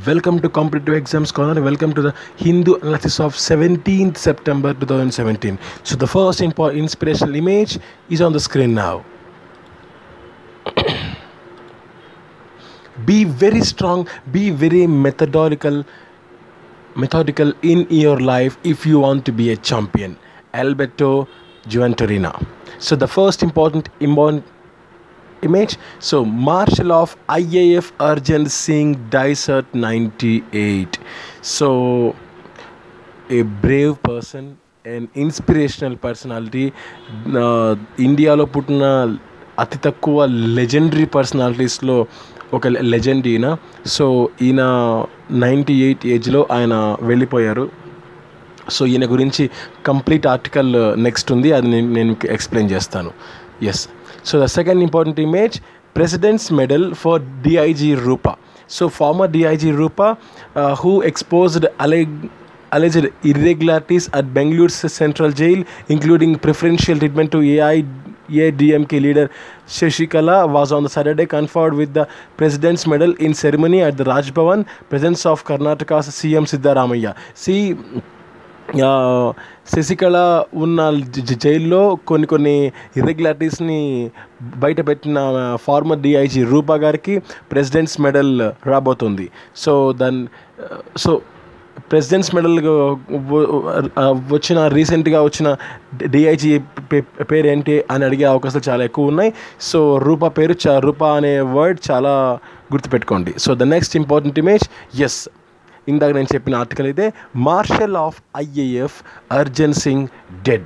Welcome to Competitive Exams Corner. Welcome to the Hindu analysis of 17th September 2017. So the first impo- inspirational image is on the screen now. be very strong, be very methodical, methodical in your life if you want to be a champion. Alberto Juventurina. So the first important important image. So Marshal of IAF Arjun Singh dies at 98. So a brave person an inspirational personality ఇండియాలో పుట్టిన అతి తక్కువ legendary పర్సనాలిటీస్లో ఒక legend ఈయన so ఈయన ninety eight ఏజ్లో ఆయన వెళ్ళిపోయారు సో ఈయన గురించి కంప్లీట్ ఆర్టికల్ నెక్స్ట్ ఉంది అది నేను నేను ఎక్స్ప్లెయిన్ చేస్తాను yes so the second important image president's medal for DIG Rupa so former DIG Rupa who exposed అలె alleged irregularities at Bengalore's central jail, including preferential treatment to AI ADMK leader Shashikala, was on the Saturday conferred with the President's Medal in ceremony at the Raj Bhavan, presence of Karnataka's CM Siddharamaya. See, Sasikala ఉన్న జ- జైల్లో కొన్ని కొన్ని ఇర్రెగ్యులారిటీస్ని బయట పెట్టిన farmer DIG Rupa గారికి president's medal రాబోతుంది so దాని సో ప్రెసిడెంట్స్ మెడల్ వచ్చిన రీసెంట్గా వచ్చిన డిఐజీ పేరు ఏంటి అని అడిగే అవకాశాలు చాలా ఎక్కువ ఉన్నాయి సో రూపా పేరు చా రూపా అనే వర్డ్ చాలా గుర్తుపెట్టుకోండి so the next important image yes ఇందాక నేను చెప్పిన ఆర్టికల్ అయితే marshal of IAF Arjan Singh dead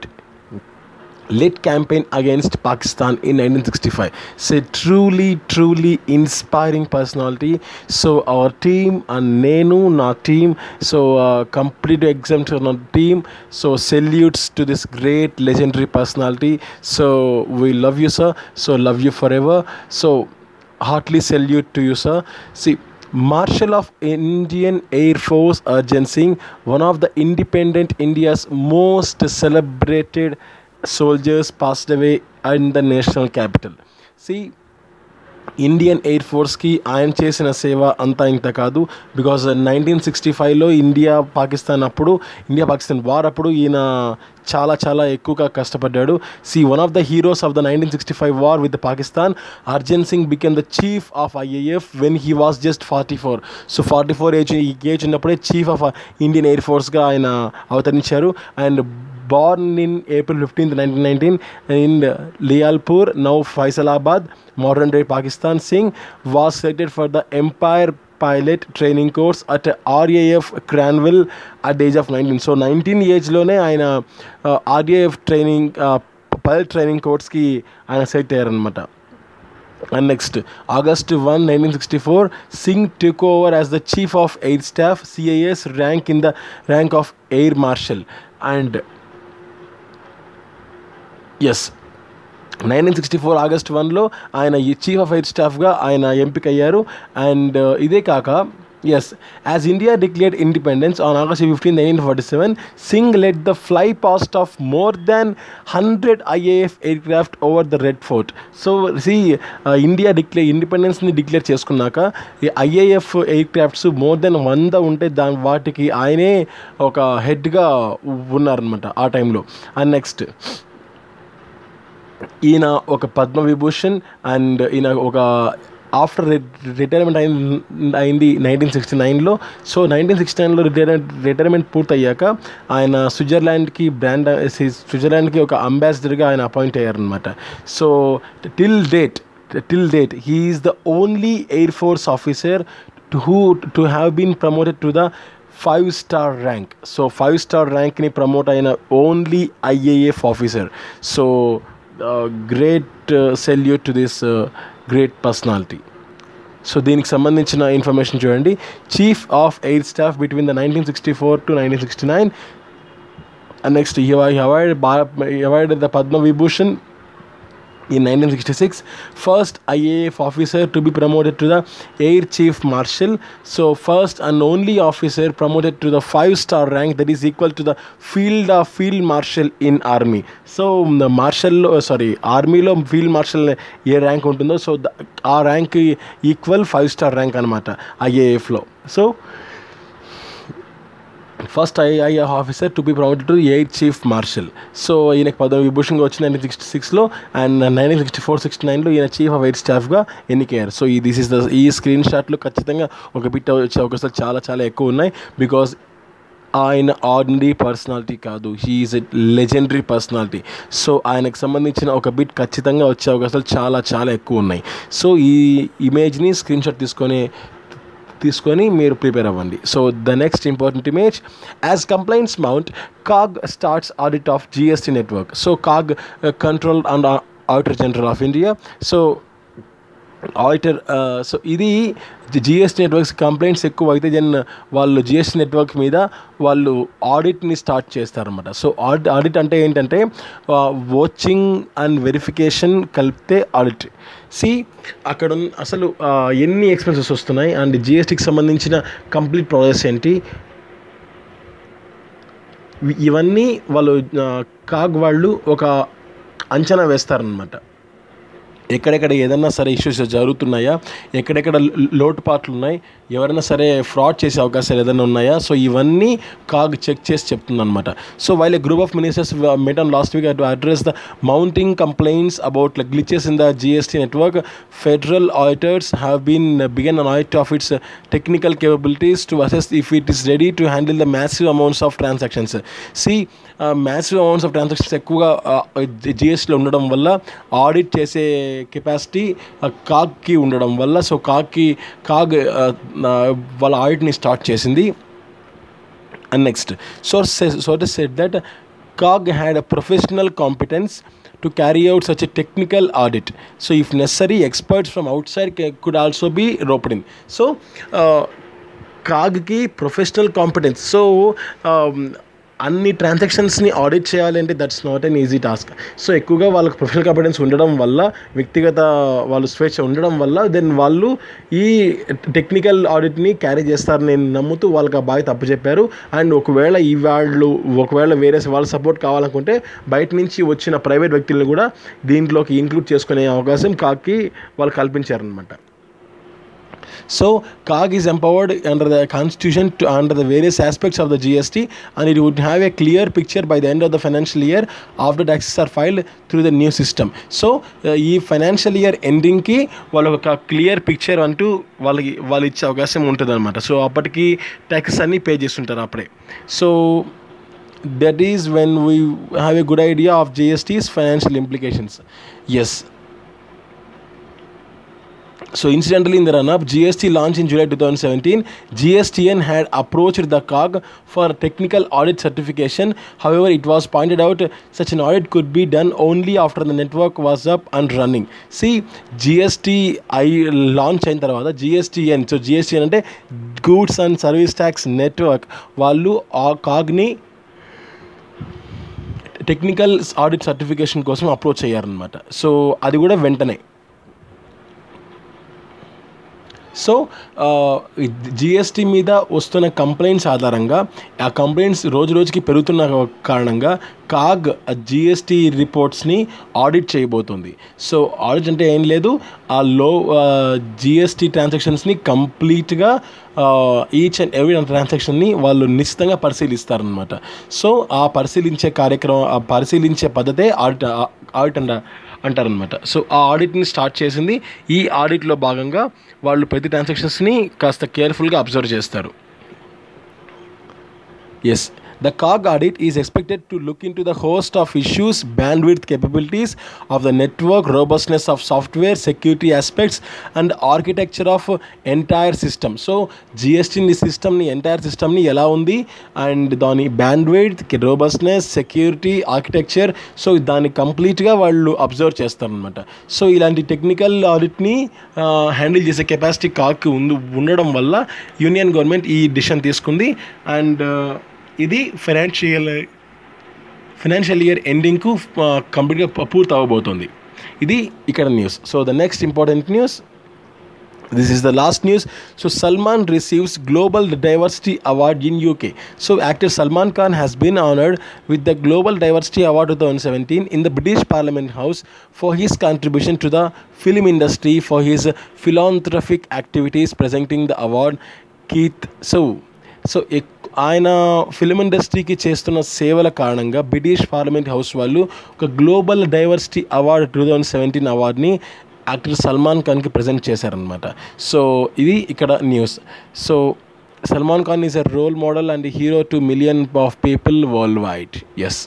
led campaign against Pakistan in 1965. So truly, truly inspiring personality. So our team and Nenu, na team, so uh, complete exempt on our team. So salutes to this great legendary personality. So we love you, sir. So love you forever. So heartily salute to you, sir. See. Marshal of Indian Air Force Arjun Singh, one of the independent India's most celebrated soldiers, passed away in the national capital. See, Indian air ఫోర్స్కి ఆయన చేసిన సేవ అంతా ఇంత కాదు because nineteen sixty ఫైవ్లో India Pakistan అప్పుడు India Pakistan war అప్పుడు ఈయన చాలా చాలా ఎక్కువగా కష్టపడ్డాడు see one of the heroes of the nineteen sixty five war with Pakistan Arjan Singh became the chief of IAF when he was just forty four so forty four age ఈ age ఉన్నప్పుడే chief of Indian air ఫోర్స్గా ఆయన అవతరించారు and born in April 15th, 1919 in Lialpur, now Faisalabad, modern day Pakistan. Singh was selected for the Empire pilot training course at RAF Cranwell at the age of 19. So 19 age లోనే ఆయన RAF training pilot training కోర్స్కి ఆయన select అయ్యారనమాట And next, August 1, 1964, Singh took over as the Chief of Air Staff, CAS rank in the rank of Air Marshal. And yes nineteen sixty four August వన్లో ఆయన ఈ chief of air స్టాఫ్గా ఆయన ఎంపిక అయ్యారు and ఇదే కాక yes as India declared independence on August fifteen nineteen forty seven Singh led the fly past of more than hundred IAF aircraft over the red fort so see India declare ఇండిపెండెన్స్ని declare చేసుకున్నాక ఈ IAF aircrafts more than వంద ఉంటే దాని వాటికి ఆయనే ఒక హెడ్గా ఉన్నారనమాట ఆ టైంలో అండ్ నెక్స్ట్ ఈయన ఒక పద్మ విభూషణ్ అండ్ ఈయన ఒక ఆఫ్టర్ రిటైర్మెంట్ అయింది అయింది నైన్టీన్ సిక్స్టీ నైన్లో సో నైన్టీన్ సిక్స్టీ నైన్లో రిటైర్మెంట్ రిటైర్మెంట్ పూర్తయ్యాక ఆయన స్విట్జర్లాండ్కి బ్రాండ్ స్విట్జర్లాండ్కి ఒక అంబాసిడర్గా ఆయన అపాయింట్ అయ్యారనమాట so till date till date he is the only air force officer to who to have been promoted to the five star rank so five star ర్యాంక్ని ప్రమోట్ అయిన only IAF officer so great salute to this great personality so దీనికి సంబంధించిన information చూడండి chief of air staff between the nineteen sixty four to nineteen sixty nine and next award award the Padma Vibhushan in 1966 first iaf officer to be promoted to the air chief marshal so first and only officer promoted to the five star rank that is equal to the field of field marshal in army so మార్షల్లో sorry ఆర్మీలో field marshal ఏ rank ఉంటుందో so ఆ rank equal five star rank అనమాట ఐఏఎఫ్లో so first ఐఐ officer to be promoted to air chief marshal so ఈయనకి పదవి విభూషణ్గా వచ్చి నైన్టీన్ సిక్స్టీ సిక్స్లో and nineteen sixty four sixty నైన్లో ఈయన చీఫ్ ఆఫ్ ఎయిర్ స్టాఫ్గా ఎన్నికయ్యారు సో ఈ దిస్ ఇస్ ద ఈ స్క్రీన్ షాట్లో ఖచ్చితంగా ఒక బిట్ వచ్చే అవకాశాలు చాలా చాలా ఎక్కువ ఉన్నాయి బికాజ్ ఆయన ఆర్డినరీ పర్సనాలిటీ కాదు he is a legendary personality so ఆయనకు సంబంధించిన ఒక బిట్ ఖచ్చితంగా వచ్చే అవకాశాలు చాలా చాలా ఎక్కువ ఉన్నాయి సో ఈ ఇమేజ్ని స్క్రీన్ షాట్ తీసుకొని తీసుకొని మీరు ప్రిపేర్ అవ్వండి so the next important image as complaints mount CAG starts audit of GST network so CAG control and auditor general of India so auditor so ఇది జిఎస్టీ నెట్వర్క్స్ కంప్లైంట్స్ ఎక్కువ అయితే then వాళ్ళు GST network మీద వాళ్ళు ఆడిట్ని start చేస్తారన్నమాట so audit audit అంటే ఏంటంటే వాచింగ్ అండ్ వెరిఫికేషన్ కలిపితే ఆడిట్ సి అక్కడ ఉన్న- అసలు ఆ, ఎన్ని ఎక్స్పెన్సెస్ వస్తున్నాయి అండ్ జిఎస్టీకి సంబంధించిన కంప్లీట్ ప్రాసెస్ ఏంటి ఇవి- ఇవన్నీ వాళ్ళు ఆ, కాగ్ వాళ్ళు ఒక అంచనా వేస్తారనమాట ఎక్కడెక్కడ ఏదన్నా సరే ఇష్యూస్ జరుగుతున్నాయా ఎక్కడెక్కడ లో- లోటుపాట్లు ఉన్నాయి ఎవరైనా సరే ఫ్రాడ్ చేసే అవకాశాలు ఏదైనా ఉన్నాయా సో ఇవన్నీ కాగ్ చెక్ చేసి చెప్తుంది అనమాట so while a group of ministers met on last week to address the mounting complaints about like glitches in the GST network federal auditors have been begun an audit of its technical capabilities to assess if it is ready to handle the massive amounts of transactions సి massive amounts of transactions ఎక్కువగా జిఎస్టీలో ఉండడం వల్ల audit చేసే capacity కాగ్కి ఉండడం వల్ల so కాగ్కి CAG ఆ, ఆ, వాళ్ళ ఆడిట్ని స్టార్ట్ చేసింది and next source says, sources said that cog had a professional competence to carry out such a technical audit so if necessary experts from outside ca- could also be roped in so uh, కాగ్కి professional competence so అన్ని ట్రాన్సాక్షన్స్ని audit చేయాలంటే that's not an easy task so ఎక్కువగా వాళ్ళకి professional competence ఉండడం వల్ల వ్యక్తిగత వాళ్ళు స్వేచ్ఛ ఉండడం వల్ల దెన్ వాళ్ళు ఈ టెక్నికల్ ఆడిట్ని క్యారీ చేస్తారని నేను నమ్ముతూ వాళ్ళకి ఆ బాగా తప్పు చెప్పారు అండ్ ఒకవేళ ఈ వాళ్ళు ఒకవేళ వేరే వాళ్ళ సపోర్ట్ కావాలనుకుంటే బయట నుంచి వచ్చిన ప్రైవేట్ వ్యక్తులను కూడా దీంట్లోకి ఇంక్లూడ్ చేసుకునే అవకాశం కాకి వాళ్ళు కల్పించారనమాట So, CAG is empowered under the constitution to under the various aspects of the GST and it would have a clear picture by the end of the financial year after taxes are filed through the new system. So, uh, ఈ financial year ఎండింగ్కి వాళ్ళకి ఒక clear picture అంటూ వాళ్ళకి వాళ్ళు ఇచ్చే అవకాశం ఉంటుంది అనమాట సో అప్పటికి ట్యాక్సెస్ అన్నీ పే చేస్తుంటారు అప్పుడే so that is when we have a good idea of GST's financial implications. Yes, so incidentally, in the run-up, GST launched in July 2017. GSTN had approached the COG for technical audit certification. However, it was pointed out such an audit could be done only after the network was up and running. See, GST I launch అయిన తర్వాత GSTN so GSTN అంటే goods and service tax network వాళ్ళు ఆ కాగ్ని technical audit certification కోసం approach అయ్యారనమాట so అది కూడా వెంటనే సో జిఎస్టీ మీద వస్తున్న కంప్లైంట్స్ ఆధారంగా ఆ కంప్లైంట్స్ రోజు రోజుకి పెరుగుతున్న కారణంగా కాగ్ జిఎస్టీ రిపోర్ట్స్ని ఆడిట్ చేయబోతుంది సో ఆడిట్ అంటే ఏం లేదు ఆ లో జిఎస్టీ ట్రాన్సాక్షన్స్ని కంప్లీట్గా ఈచ్ అండ్ ఎవ్రీ ట్రాన్సాక్షన్ని వాళ్ళు నిశ్చితంగా పరిశీలిస్తారనమాట సో ఆ పరిశీలించే కార్యక్రమం ఆ పరిశీలించే పద్ధతే ఆడిట్ ఆడిట్ అంట అంటారనమాట సో ఆ ఆడిట్ని స్టార్ట్ చేసింది ఈ ఆడిట్లో భాగంగా వాళ్ళు ప్రతి ట్రాన్సాక్షన్స్ని కాస్త కేర్ఫుల్గా అబ్జర్వ్ చేస్తారు yes The COG audit is expected to look into the host of issues, bandwidth capabilities of the network, robustness of software, security aspects, and architecture of entire system. So, GST ని సిస్టమ్ని entire సిస్టమ్ని ఎలా ఉంది and దాని bandwidth robustness security architecture so దాన్ని కంప్లీట్గా వాళ్ళు observe చేస్తారనమాట సో ఇలాంటి టెక్నికల్ ఆడిట్ని హ్యాండిల్ చేసే కెపాసిటీ కాక్ ఉంది ఉండడం వల్ల యూనియన్ గవర్నమెంట్ ఈ డిసిషన్ తీసుకుంది అండ్ ఇది ఫైనాన్షియల్ ఫైనాన్షియల్ ఇయర్ ఎండింగ్కు కంప్లీట్గా పూర్తి అవ్వబోతుంది ఇది ఇక్కడ news so the next important news this is the last news so salman receives global diversity award in uk so actor salman khan has been honored with the global diversity award 2017 in the british parliament house for his contribution to the film industry for his philanthropic activities presenting the award కీత్ so so ఎక్ ఆయన film ఇండస్ట్రీకి చేస్తున్న సేవల కారణంగా British parliament house వాళ్ళు ఒక global diversity award two thousand seventeen అవార్డ్ని యాక్టర్ సల్మాన్ ఖాన్కి ప్రజెంట్ చేశారనమాట సో ఇది ఇక్కడ news so Salman Khan is a role model and hero to million of people worldwide yes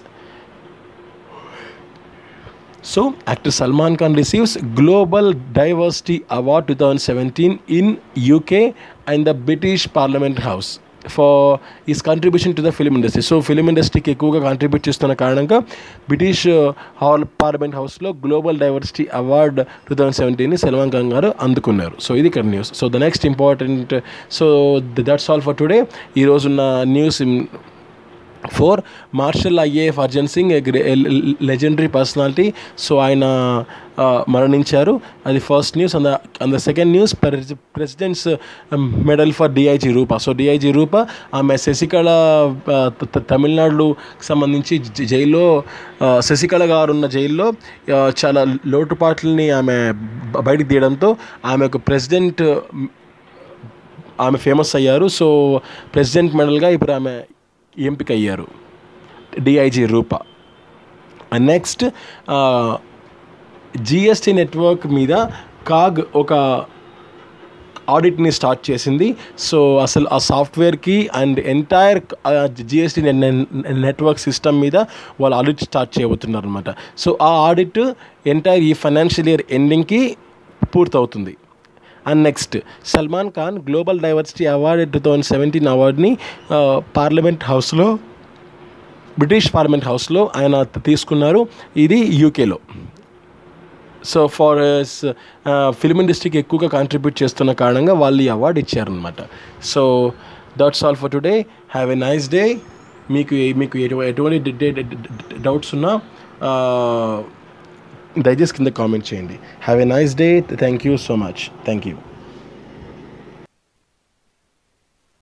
So, actor Salman Khan receives Global Diversity Award 2017 in UK and the British Parliament House for his contribution to the film industry. So film ఇండస్ట్రీకి ఎక్కువగా contribute చేస్తున్న కారణంగా British hall parliament హౌస్లో global diversity award two thousand సెవెంటీన్ని సల్మాన్ ఖాన్ గారు అందుకున్నారు so ఇది ఇక్కడ news so the next important so that's all for today ఈరోజున్న news for marshal IAF Arjan Singh legendary personality so ఆయన ఆ, మరణించారు అది ఫస్ట్ న్యూస్ అంద అంద second news president's medal for DIG Rupa so DIG Rupa ఆమె శశికళ ఆ, త- త- తమిళనాడుకు సంబంధించి జ- జైల్లో ఆ, శశికళ గారు ఉన్న జైల్లో ఆ, చాలా లోటుపాట్లని ఆమె బ- బయటికి తీయడంతో ఆమెకు ప్రెసిడెంట్ ఆమె ఫేమస్ అయ్యారు సో ప్రెసిడెంట్ మెడల్గా ఇప్పుడు ఆమె ఎంపిక అయ్యారు DIG Rupa and next GST network మీద కాగ్ ఒక ఆడిట్ని స్టార్ట్ చేసింది సో అసలు ఆ సాఫ్ట్వేర్కి and entire GST network system మీద వాళ్ళు ఆడిట్ స్టార్ట్ చేయబోతున్నారు అనమాట సో ఆ ఆడిట్ ఎంటైర్ ఈ ఫైనాన్షియల్ ఇయర్ ఎండింగ్కి పూర్తవుతుంది and next Salman Khan global diversity award two thousand seventeen అవార్డ్ని పార్లమెంట్ హౌస్లో బ్రిటిష్ పార్లమెంట్ హౌస్లో ఆయన తీసుకున్నారు ఇది యూకేలో సో ఫర్ ఫిల్మ్ ఇండస్ట్రీకి ఎక్కువగా కాంట్రిబ్యూట్ చేస్తున్న కారణంగా వాళ్ళు ఈ అవార్డు ఇచ్చారనమాట so that's all for today have a nice day మీకు మీకు ఎటు- ఎటువంటి డౌట్స్ ఉన్నా ఆ, దయచేసి కింద కామెంట్ చేయండి have a nice day thank you so much thank you